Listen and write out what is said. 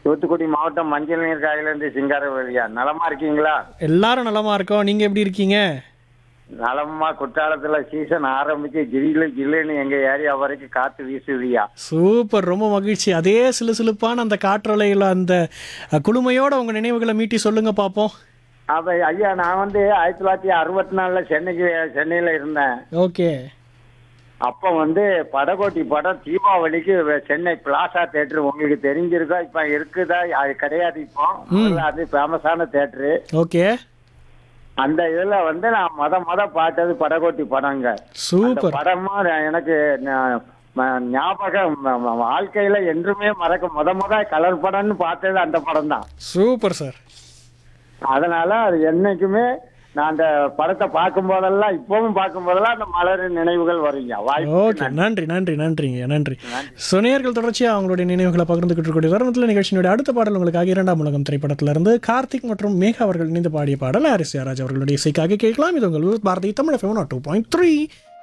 தூத்துக்குடி மாவட்டம் மஞ்சள் நீர் காயிலிருந்து சிங்காரவேலியா நலமா இருக்கீங்களா எல்லாரும் நலமா இருக்கோம் நீங்க எப்படி இருக்கீங்க நலமா குற்றாலத்துல சீசன் ஆரம்பிச்சு ஜில்லு ஜில்லுன்னு எங்க ஏரியா வரைக்கும் காத்து வீசுதியா சூப்பர் ரொம்ப மகிழ்ச்சி அதே சிலுசிலுப்பான அந்த காற்றலையில் அந்த அஹ், குளுமையோட உங்க நினைவுகளை மீட்டி சொல்லுங்க பாப்போம் அப்ப ஐயா நான் வந்து ஆயிரத்தி தொள்ளாயிரத்தி அறுபத்தி நாலுல சென்னைக்கு சென்னையில இருந்தேன் ஓகே அப்ப வந்து படகோட்டி படம் தீபாவளிக்கு வெ- சென்னை பிளாசா தேட்டர் உங்களுக்கு தெரிஞ்சிருக்கா இப்ப இருக்குதா அது கிடையாது இப்போ முதல்ல அது ஃபேமஸான தேட்டரு ஓகே அந்த இதுல வந்து நான் மொத மொத பார்த்தது படகோட்டி படங்க அந்த சூப்பர் படமா எனக்கு ந- ம- ஞாபகம் ம- ம- வாழ்க்கையில என்றுமே மறக்க முத முத கலர் படம்னு பார்த்தது அந்த படம் தான் சூப்பர் சார் அதனால அது என்னைக்குமே நான் அந்த படத்தை பார்க்கும் போதெல்லாம் இப்பவும் பார்க்கும் போதெல்லாம் அந்த மலர் நினைவுகள் வருங்க வாய்ப்பு ஓகே நன்றி நன்றி நன்றிங்க நன்றி சுனையர்கள் தொடர்ச்சியாக அவங்களுடைய நினைவுகளை பகிர்ந்துகிட்டு இருக்கக்கூடிய தருணத்தில் நிகழ்ச்சியினுடைய அடுத்த பாடல் உங்களுக்காக இரண்டாம் உலகம் திரைப்படத்திலிருந்து கார்த்திக் மற்றும் மேகா அவர்கள் இணைந்து பாடிய பாடல் ஹாரிஸ் யாராஜ் அவர்களுடைய இசைக்காக கேட்கலாம் இது உங்கள் Bharathi Tamil two point three